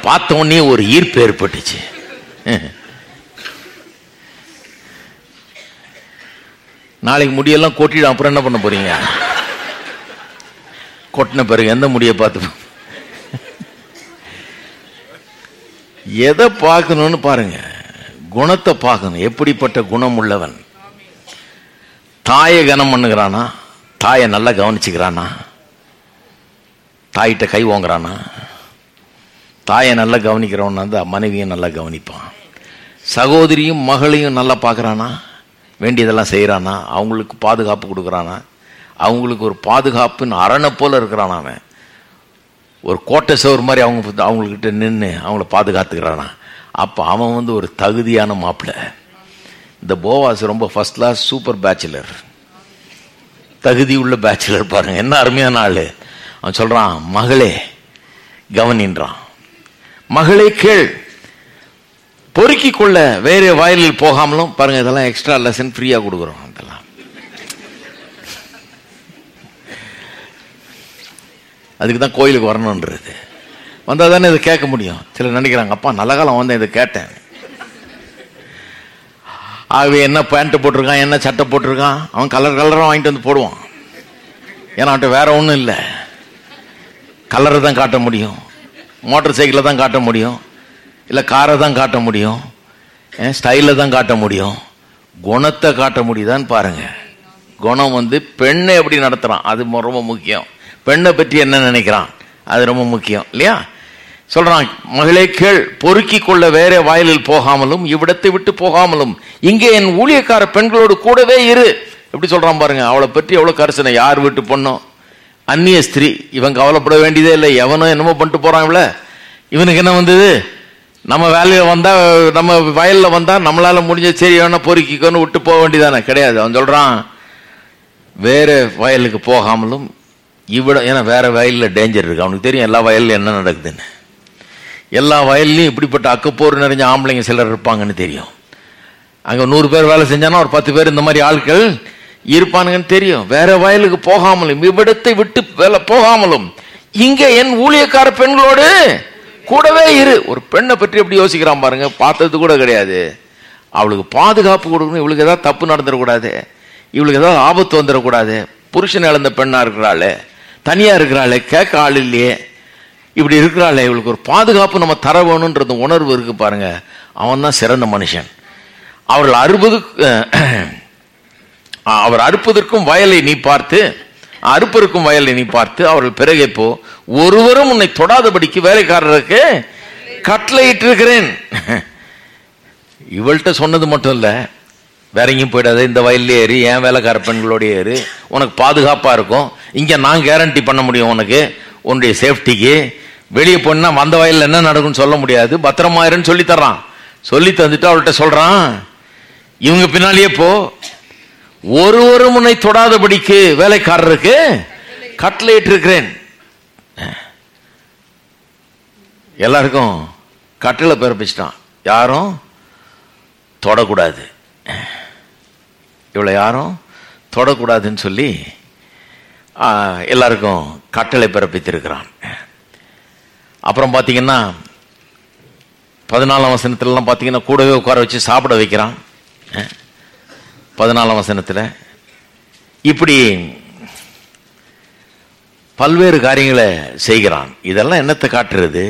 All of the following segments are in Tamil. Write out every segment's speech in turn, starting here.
பார்த்த உடனே ஒரு ஈர்ப்பு ஏற்பட்டுச்சு நாளைக்கு முடியெல்லாம் கொட்டிடும் அப்புறம் என்ன பண்ண போறீங்க கொட்டின பிறகு எந்த முடியை பார்த்து எதை பார்க்கணும்னு பாருங்க குணத்தை பார்க்கணும் எப்படிப்பட்ட குணம் உள்ளவன் தாயை கனம் பண்ணுகிறானா தாயை நல்லா கவனிச்சுக்கிறானா தாயிட்ட கை ஓங்குறானா தாயை நல்லா கவனிக்கிறவன் வந்து மனைவியும் நல்லா கவனிப்பான் சகோதரியும் மகளையும் நல்லா பார்க்குறானா வேண்டியதெல்லாம் செய்கிறானா அவங்களுக்கு பாதுகாப்பு கொடுக்குறானா அவங்களுக்கு ஒரு பாதுகாப்புன்னு அரணை போல இருக்கிறானா அவன் ஒரு கோட்டை சோறு மாதிரி அவங்க அவங்கக்கிட்ட நின்று அவங்கள பாதுகாத்துக்கிறானா அப்போ அவன் வந்து ஒரு தகுதியான மாப்பிள்ளை இந்த போவாஸ் ரொம்ப ஃபர்ஸ்ட் கிளாஸ் சூப்பர் பேச்சுலர் தகுதி உள்ள பேச்சுலர் பாருங்க என்ன அருமையான ஆளு அவன் சொல்றான் மகளே கவனின்றான் மகளே கேள் பொறுக்கிக் கொள்ள வேற வயலில் போகாமலும் பாருங்க இதெல்லாம் எக்ஸ்ட்ரா லெசன் ஃப்ரீயா கொடுக்குறோம் இதெல்லாம் அதுக்கு தான் கோயிலுக்கு வரணுன்றது வந்தால் தானே இதை கேட்க முடியும் சிலர் நினைக்கிறாங்க அப்பா நல்ல காலம் வந்தேன் இதை கேட்டேன் ஆகவே என்ன பேண்ட் போட்டிருக்கான் என்ன சட்டை போட்டிருக்கான் அவன் கலர் கலராக வாங்கிட்டு வந்து போடுவான் ஏன்னா அவன்கிட்ட வேற ஒன்றும் இல்லை கலரை தான் காட்ட முடியும் மோட்டார் சைக்கிளை தான் காட்ட முடியும் இல்லை காரை தான் காட்ட முடியும் ஸ்டைலில் தான் காட்ட முடியும் குணத்தை காட்ட முடியுதான்னு பாருங்க குணம் வந்து பெண்ணை எப்படி நடத்துகிறான் அது ரொம்ப முக்கியம் பெண்ணை பற்றி என்ன நினைக்கிறான் அது ரொம்ப முக்கியம் இல்லையா சொல்றான் மகளே கேள் பொறுக்கி கொள்ள வேற வயலில் போகாமலும் இவ்விடத்தை விட்டு போகாமலும் இங்கே என் ஊழியக்கார பெண்களோடு கூடவே இரு எப்படி சொல்றான் பாருங்க அவளை பற்றி எவ்வளவு கரிசனை யார் வீட்டு பொண்ணும் அந்நிய ஸ்திரீ இவன் கவலைப்பட வேண்டியதே இல்லை எவனும் என்னமோ பண்ணிட்டு போறான் இவள இவனுக்கு என்ன வந்தது நம்ம வேலையில வந்தா நம்ம வயல்ல வந்தா நம்மளால முடிஞ்ச சரி வேணா பொறுக்கிக்கோன்னு விட்டு போக வேண்டியதானே கிடையாது அவன் சொல்றான் வேற வயலுக்கு போகாமலும் இவ்விட ஏன்னா வேற வயலில் டேஞ்சர் இருக்கு அவனுக்கு தெரியும் எல்லா வயல்ல என்ன நடக்குதுன்னு எல்லா வயல்லையும் இப்படிப்பட்ட அக்கப்போர் நிறைஞ்ச ஆம்பளைங்க சிலர் இருப்பாங்கன்னு தெரியும் அங்கே நூறு பேர் வேலை செஞ்சானா ஒரு பத்து பேர் இந்த மாதிரி ஆட்கள் இருப்பானுங்கன்னு தெரியும் வேற வயலுக்கு போகாமலும் இவ்விடத்தை விட்டு வேலை போகாமலும் இங்க என் ஊழியக்கார பெண்களோடு கூடவே இரு ஒரு பெண்ணை பற்றி எப்படி யோசிக்கிறான் பாருங்க பார்த்தது கூட கிடையாது அவளுக்கு பாதுகாப்பு கொடுக்கணும் இவளுக்கு ஏதாவது தப்பு நடந்துடக்கூடாது இவளுக்கு ஏதாவது ஆபத்து வந்துடக்கூடாது புருஷன் இழந்த பெண்ணா இருக்கிறாளே தனியா இருக்கிறாளே கேட்க ஆள் இல்லையே இப்படி இருக்கிறாளே இவளுக்கு ஒரு பாதுகாப்பு நம்ம தர வேணுன்றது உணர்வு இருக்கு பாருங்க அவன் தான் சிறந்த மனுஷன் அவர்கள் அறுபது அவர் அறுப்பதற்கும் வயலை நீ பார்த்து அறுப்பதற்கும் வயலை நீ பார்த்து அவர்கள் பிறகே போ ஒருவரும் உன்னை தொடாதபடிக்கு வேலைக்காரருக்கு கட்டளையிட்டு இருக்கிறேன் இவள்கிட்ட சொன்னது மட்டும் இல்ல வேற எங்கேயும் போயிடாத இந்த வயல்லே ஏறி என் வேலைக்கார பெண்களோட ஏறு உனக்கு பாதுகாப்பா இருக்கும் இங்க நான் கேரண்டி பண்ண முடியும் உனக்கு உன்னுடைய சேஃப்டிக்கு வெளியே போனா வந்த வயல்ல என்ன நடக்கும்னு சொல்ல முடியாது பத்திரமா இருன்னு சொல்லி தர்றான் சொல்லி தந்துட்டு அவள்கிட்ட சொல்றான் இவங்க பின்னாலேயே போ ஒருவரு முன்னை தொடாதபடிக்கு வேலைக்காரருக்கு கட்டளையிட்டு இருக்கிறேன் எல்லாருக்கும் கட்டளை பிறப்பிச்சிட்டான் யாரும் தொடக்கூடாது இவளை யாரும் தொடக்கூடாதுன்னு சொல்லி எல்லாருக்கும் கட்டளை பிறப்பித்திருக்கிறான் அப்புறம் பார்த்தீங்கன்னா பதினாலாம் வசனத்துலலாம் பார்த்தீங்கன்னா கூடவே உட்கார வச்சு சாப்பிட வைக்கிறான் பதினாலாம் வசனத்தில் இப்படி பல்வேறு காரியங்களை செய்கிறான் இதெல்லாம் என்னத்தை காட்டுறது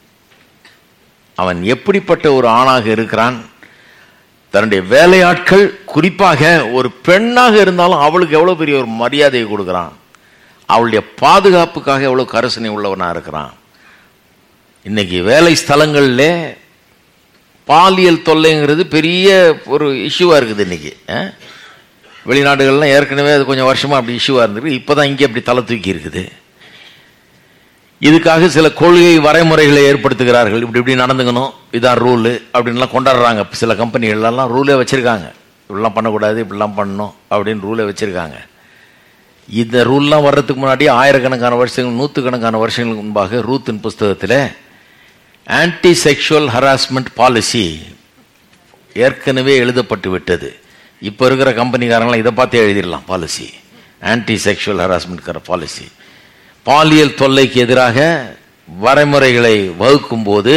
அவன் எப்படிப்பட்ட ஒரு ஆணாக இருக்கிறான் தன்னுடைய வேலையாட்கள் குறிப்பாக ஒரு பெண்ணாக இருந்தாலும் அவளுக்கு எவ்வளோ பெரிய ஒரு மரியாதையை கொடுக்குறான் அவளுடைய பாதுகாப்புக்காக எவ்வளோ கரசனை உள்ளவனாக இருக்கிறான் இன்னைக்கு வேலை ஸ்தலங்களில் பாலியல் தொல்லைங்கிறது பெரிய ஒரு இஷ்யூவாக இருக்குது இன்னைக்கு வெளிநாடுகள்லாம் ஏற்கனவே அது கொஞ்சம் வருஷமாக அப்படி இஷ்யூவாக இருந்திருக்கு இப்போ தான் இங்கே அப்படி தலை தூக்கி இருக்குது இதுக்காக சில கொள்கை வரைமுறைகளை ஏற்படுத்துகிறார்கள் இப்படி இப்படி நடந்துக்கணும் இதான் ரூலு அப்படின்லாம் கொண்டாடுறாங்க சில கம்பெனிகள்லாம் ரூலே வச்சுருக்காங்க இப்படிலாம் பண்ணக்கூடாது இப்படிலாம் பண்ணணும் அப்படின்னு ரூலே வச்சுருக்காங்க இந்த ரூல்லாம் வர்றதுக்கு முன்னாடி ஆயிரக்கணக்கான வருஷங்கள் நூற்றுக்கணக்கான வருஷங்களுக்கு முன்பாக ரூத்தின் புஸ்தகத்தில் ஆன்டி செக்ஷுவல் ஹராஸ்மெண்ட் பாலிசி ஏற்கனவே எழுதப்பட்டு விட்டது இப்போ இருக்கிற கம்பெனிக்காரங்களாம் இதை பார்த்தே எழுதிடலாம் policy anti sexual harassment policy பாலியல் தொல்லைக்கு எதிராக வரைமுறைகளை வகுக்கும் போது